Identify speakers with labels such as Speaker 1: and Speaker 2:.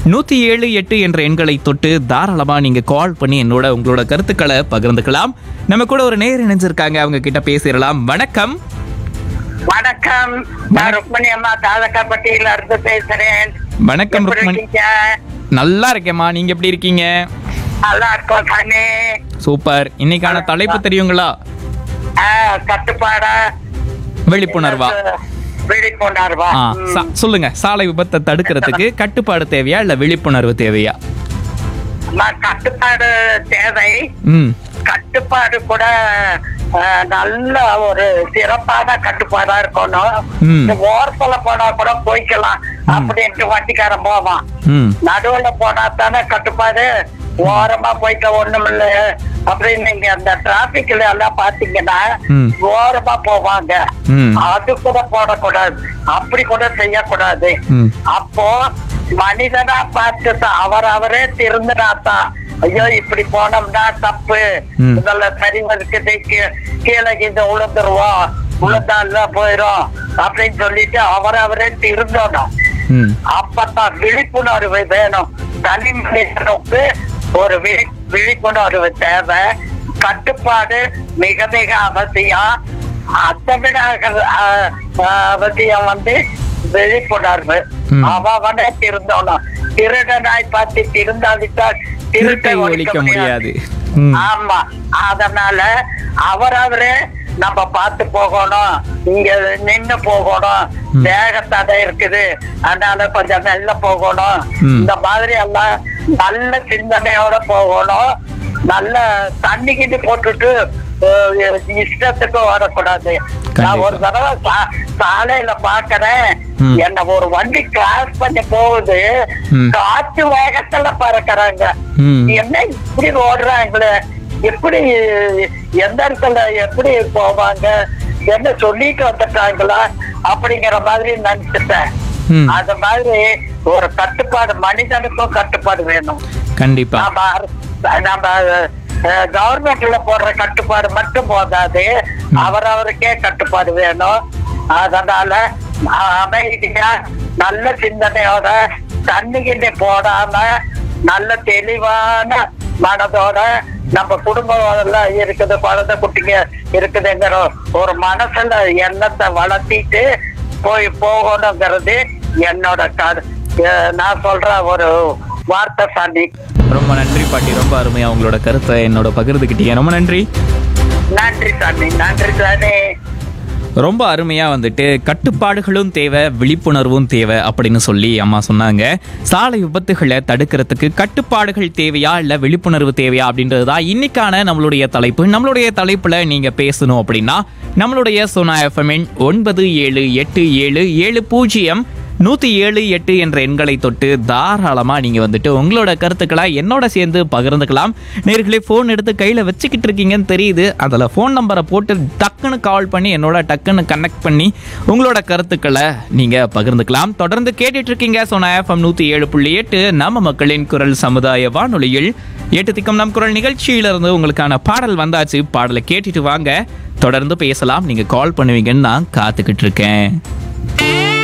Speaker 1: நூற்றி ஏழு எட்டு என்ற எண்களை தொட்டு தாராளமாக நீங்கள் கால் பண்ணி என்னோட உங்களோட கருத்துக்களை பகிர்ந்துக்கலாம் நம்ம கூட ஒரு நேர் இணைஞ்சிருக்காங்க அவங்க கிட்ட பேசிடலாம் வணக்கம்
Speaker 2: வணக்கம் நான் ருக்மணி அம்மா தாதக்காப்பட்டியில இருந்து பேசுறேன்
Speaker 1: வணக்கம்
Speaker 2: எப்படி
Speaker 1: ருக்மணி
Speaker 2: இருக்கீங்க?
Speaker 1: நல்லா இருக்கேம்மா நீங்க எப்படி இருக்கீங்க
Speaker 2: நல்லா இருக்கோம் தானே
Speaker 1: சூப்பர் இன்னைக்கான தலைப்பு தெரியுங்களா
Speaker 2: ஆ, கட்டுப்பாடா
Speaker 1: விழிப்புணர்வா
Speaker 2: விழிப்புணர்வா
Speaker 1: ஆ,
Speaker 2: ம்.
Speaker 1: சா- சொல்லுங்க சாலை விபத்தை தடுக்கிறதுக்கு கட்டுப்பாடு தேவையா இல்ல விழிப்புணர்வு தேவையா
Speaker 2: நான் கட்டுப்பாடு தேவை
Speaker 1: ம்
Speaker 2: கட்டுப்பாடு கூட ஆ, நல்ல ஒரு சிறப்பான கட்டுப்பாடா இருக்கணும்
Speaker 1: ம்.
Speaker 2: இந்த ஓரத்துல போனா கூட போய்க்கலாம் அப்படின்ட்டு வண்டிக்காரன் போவான்
Speaker 1: ம்
Speaker 2: நடுவுல போனா தானே கட்டுப்பாடு ஓரமா போயிட்ட ஒண்ணும் இல்ல அப்படின்னு நீங்க அந்த டிராபிக்ல எல்லாம் பாத்தீங்கன்னா
Speaker 1: ம்.
Speaker 2: ஓரமா போவாங்க
Speaker 1: ம்.
Speaker 2: அது கூட போடக்கூடாது அப்படி கூட செய்யக்கூடாது
Speaker 1: ம்.
Speaker 2: அப்போ மனிதனா பார்த்து தான் அவர் அவரே திருந்தினாதான் ஐயோ இப்படி போனோம்னா தப்பு
Speaker 1: ம்.
Speaker 2: இதெல்லாம் சரி இருக்குது கீ- கீழே கீழே விழுந்துருவோம் விழுந்தால போயிரும் அப்படின்னு சொல்லிட்டு அவர் அவரே திருந்தணும்
Speaker 1: ம்
Speaker 2: அப்பதான் விழிப்புணர்வு வேணும் தனி மனிதனுக்கு ஒரு விழி விழிப்புணர்வு தேவை கட்டுப்பாடு மிக மிக அவசியம் அதை விட அக- அ- அ- அவசியம் வந்து விழிப்புணர்வு
Speaker 1: ம்.
Speaker 2: அவனே திருந்தணும் திருடனாய் பார்த்து திருந்தாவிட்டால்
Speaker 1: திருட்டை ஒழிக்க முடியாது ம்
Speaker 2: ஆமா அதனால அவரவரே நம்ம பார்த்து போகணும் இங்க நின்னு போகணும்
Speaker 1: ம்.
Speaker 2: வேக தடை இருக்குது அதனால கொஞ்சம் மெல்ல போகணும்
Speaker 1: ம்.
Speaker 2: இந்த மாதிரி எல்லாம் நல்ல சிந்தனையோட போகணும் நல்ல தண்ணி கிண்டி போட்டுட்டு அஹ், இஷ்டத்துக்கு வரக்கூடாது நான் ஒரு தடவை சா- சாலையில பாக்குறேன்
Speaker 1: ம்.
Speaker 2: என்ன ஒரு வண்டி கிராஸ் பண்ணி போகுது
Speaker 1: ம்.
Speaker 2: காற்று வேகத்துல பறக்குறாங்க
Speaker 1: ம்
Speaker 2: என்ன இப்படி ஓடுறாங்களே எப்படி எந்த இடத்துல எப்படி போவாங்க என்ன சொல்லிட்டு வந்துட்டாங்களா அப்படிங்கிற மாதிரி நினைச்சிட்டேன்
Speaker 1: ம்
Speaker 2: அது மாதிரி ஒரு கட்டுப்பாடு மனிதனுக்கும் கட்டுப்பாடு வேணும்
Speaker 1: கண்டிப்பா
Speaker 2: நம்ம அரசு- நம்ம கவர்மெண்ட்ல போடுற கட்டுப்பாடு மட்டும் போதாது அவரவருக்கே கட்டுப்பாடு வேணும் அதனால அமைதியா நல்ல சிந்தனையோட தண்ணி கிண்ணி போடாம நல்ல தெளிவான மனதோட நம்ம குடும்பம் எல்லாம் இருக்குது குழந்தை குட்டிங்க இருக்குதுங்கிற ஒரு மனசுல எண்ணத்தை வளர்த்திட்டு போய் போகணுங்கிறது என்னோட கரு அஹ் நான் சொல்ற ஒரு வார்த்தை சாமி
Speaker 1: ரொம்ப நன்றி பாட்டி ரொம்ப அருமையா உங்களோட கருத்தை என்னோட பகிர்ந்துக்கிட்டீங்க ரொம்ப நன்றி
Speaker 2: நன்றி சாமி நன்றி சாமி
Speaker 1: ரொம்ப அருமையா வந்துட்டு கட்டுப்பாடுகளும் தேவை விழிப்புணர்வும் தேவை அப்படின்னு சொல்லி அம்மா சொன்னாங்க சாலை விபத்துகளை தடுக்கிறதுக்கு கட்டுப்பாடுகள் தேவையா இல்ல விழிப்புணர்வு தேவையா அப்படின்றது தான் இன்னைக்கான நம்மளுடைய தலைப்பு நம்மளுடைய தலைப்புல நீங்க பேசணும் அப்படின்னா நம்மளுடைய சோனா எஃப்எம்என் ஒன்பது ஏழு எட்டு ஏழு ஏழு பூஜ்ஜியம் நூற்றி ஏழு எட்டு என்ற எண்களை தொட்டு தாராளமாக நீங்கள் வந்துட்டு உங்களோட கருத்துக்களை என்னோட சேர்ந்து பகிர்ந்துக்கலாம் நேர்களே ஃபோன் எடுத்து கையில் வச்சுக்கிட்டு இருக்கீங்கன்னு தெரியுது அதில் ஃபோன் நம்பரை போட்டு டக்குன்னு கால் பண்ணி என்னோட டக்குன்னு கனெக்ட் பண்ணி உங்களோட கருத்துக்களை நீங்கள் பகிர்ந்துக்கலாம் தொடர்ந்து கேட்டுட்டு இருக்கீங்க சோனா எஃப்எம் நூற்றி ஏழு புள்ளி எட்டு நம்ம மக்களின் குரல் சமுதாய வானொலியில் எட்டு திக்கம் நம் குரல் நிகழ்ச்சியிலிருந்து உங்களுக்கான பாடல் வந்தாச்சு பாடலை கேட்டுட்டு வாங்க தொடர்ந்து பேசலாம் நீங்கள் கால் பண்ணுவீங்கன்னு நான் காத்துக்கிட்டு இருக்கேன்